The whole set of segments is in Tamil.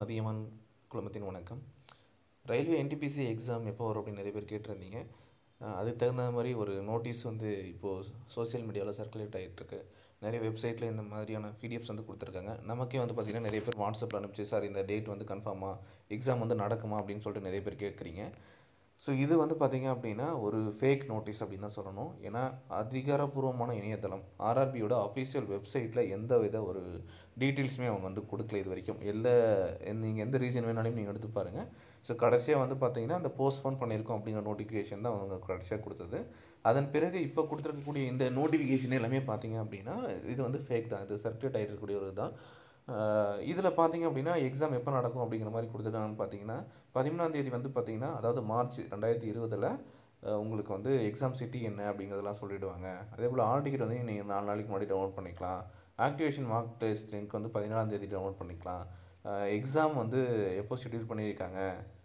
அதியமான் குழுமத்தின் வணக்கம் ரயில்வே என்டிபிசி எக்ஸாம் எப்போ வரும் அப்படின்னு நிறைய பேர் கேட்டிருந்தீங்க அஹ் அதுக்கு தகுந்த மாதிரி ஒரு நோட்டீஸ் வந்து இப்போது சோஷியல் மீடியாவில் சர்க்குலேட் ஆகிட்டுருக்கு நிறைய வெப்சைட்டில் இந்த மாதிரியான பிடிஎஃப்ஸ் வந்து கொடுத்துருக்காங்க நமக்கே வந்து பார்த்திங்கன்னா நிறைய பேர் வாட்ஸ்அப்பில் அனுப்பிச்சு சார் இந்த டேட் வந்து கன்ஃபார்மா எக்ஸாம் வந்து நடக்குமா அப்படின்னு சொல்லிட்டு நிறைய பேர் கேட்குறீங்க ஸோ இது வந்து பார்த்திங்க அப்படின்னா ஒரு ஃபேக் நோட்டீஸ் அப்படின்னு தான் சொல்லணும் ஏன்னா அதிகாரப்பூர்வமான இணையதளம் ஆர்ஆர்பியோட அஃபீஷியல் வெப்சைட்டில் எந்த வித ஒரு டீட்டெயில்ஸுமே அவங்க வந்து கொடுக்கல இது வரைக்கும் எல்லா நீங்கள் எந்த ரீசன் வேணாலும் நீங்கள் எடுத்து பாருங்கள் ஸோ கடைசியாக வந்து பார்த்தீங்கன்னா அந்த போஸ்ட்போன் பண்ணியிருக்கோம் அப்படிங்கிற நோட்டிஃபிகேஷன் தான் அவங்க கடைசியாக கொடுத்தது அதன் பிறகு இப்போ கொடுத்துருக்கக்கூடிய இந்த நோட்டிஃபிகேஷன் எல்லாமே பார்த்தீங்க அப்படின்னா இது வந்து ஃபேக் தான் இது சர்க்குலேட் ஆகிட்டு இருக்கக்கூடிய ஒரு தான் இதில் பார்த்தீங்க அப்படின்னா எக்ஸாம் எப்போ நடக்கும் அப்படிங்கிற மாதிரி கொடுத்துருக்காங்கன்னு பார்த்தீங்கன்னா பதிமூணாம் தேதி வந்து பார்த்தீங்கன்னா அதாவது மார்ச் ரெண்டாயிரத்தி இருபதில் உங்களுக்கு வந்து எக்ஸாம் சிட்டி என்ன அப்படிங்கிறதெல்லாம் சொல்லிவிடுவாங்க அதே போல் ஆல் டிக்கெட் வந்து நீங்கள் நாலு நாளைக்கு முன்னாடி டவுன்லோட் பண்ணிக்கலாம் ஆக்டிவேஷன் மார்க் டெஸ்ட் லிங்க் வந்து பதினாலாம் தேதி டவுன்லோட் பண்ணிக்கலாம் எக்ஸாம் வந்து எப்போ ஷெட்யூல் பண்ணியிருக்காங்க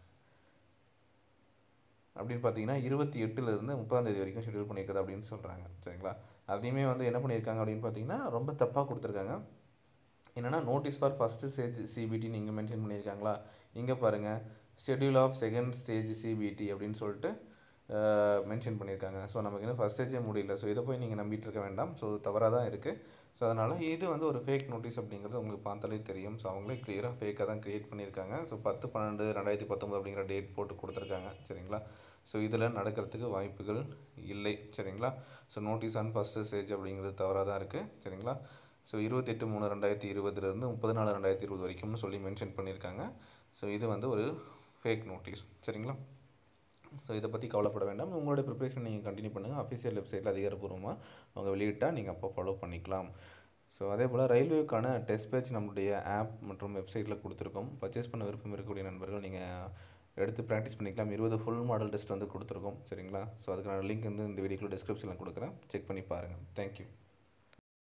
அப்படின்னு பார்த்தீங்கன்னா இருபத்தி எட்டுலேருந்து முப்பதாம் தேதி வரைக்கும் ஷெட்யூல் பண்ணியிருக்குது அப்படின்னு சொல்கிறாங்க சரிங்களா அதையுமே வந்து என்ன பண்ணியிருக்காங்க அப்படின்னு பார்த்தீங்கன்னா ரொம்ப தப்பாக கொடுத்துருக்காங்க என்னென்னா notice for first stage CBT நீங்கள் மென்ஷன் பண்ணியிருக்காங்களா இங்கே பாருங்கள் schedule of second stage CBT அப்படின்னு சொல்லிட்டு மென்ஷன் பண்ணியிருக்காங்க ஸோ நமக்கு இன்னும் ஃபஸ்ட் ஸ்டேஜே முடியல ஸோ இதை போய் நீங்கள் நம்பிட்டு இருக்க வேண்டாம் ஸோ தவறாக தான் இருக்குது ஸோ அதனால் இது வந்து ஒரு ஃபேக் நோட்டீஸ் அப்படிங்கிறது உங்களுக்கு பார்த்தாலே தெரியும் ஸோ அவங்களே கிளியராக ஃபேக்காக தான் க்ரியேட் பண்ணியிருக்காங்க ஸோ பத்து பன்னெண்டு ரெண்டாயிரத்தி பத்தொம்பது அப்படிங்கிற டேட் போட்டு கொடுத்துருக்காங்க சரிங்களா ஸோ இதில் நடக்கிறதுக்கு வாய்ப்புகள் இல்லை சரிங்களா so notice on first stage அப்படிங்கிறது தவறாக தான் இருக்குது சரிங்களா ஸோ இருபத்தெட்டு மூணு ரெண்டாயிரத்தி இருபதுலேருந்து முப்பது நாலு ரெண்டாயிரத்தி இருபது வரைக்கும்னு சொல்லி மென்ஷன் பண்ணியிருக்காங்க ஸோ இது வந்து ஒரு ஃபேக் நோட்டீஸ் சரிங்களா ஸோ இதை பற்றி கவலைப்பட வேண்டாம் உங்களுடைய ப்ரிப்பரேஷன் நீங்கள் கண்டினியூ பண்ணுங்கள் அஃபிஷியல் வெப்சைட்டில் அதிகாரப்பூர்வமாக அவங்க வெளியிட்டால் நீங்கள் அப்போ ஃபாலோ பண்ணிக்கலாம் ஸோ அதே போல் ரயில்வேக்கான டெஸ்ட் பேட்ச் நம்மளுடைய ஆப் மற்றும் வெப்சைட்டில் கொடுத்துருக்கோம் பர்ச்சேஸ் பண்ண விருப்பம் இருக்கக்கூடிய நண்பர்கள் நீங்கள் எடுத்து ப்ராக்டிஸ் பண்ணிக்கலாம் இருபது ஃபுல் மாடல் டெஸ்ட் வந்து கொடுத்துருக்கோம் சரிங்களா ஸோ அதுக்கான லிங்க் வந்து இந்த வீடியோக்குள்ள டிஸ்கிரிப்ஷனில் கொடுக்குறேன் செக் பண்ணி பாருங்கள் தேங்க்யூ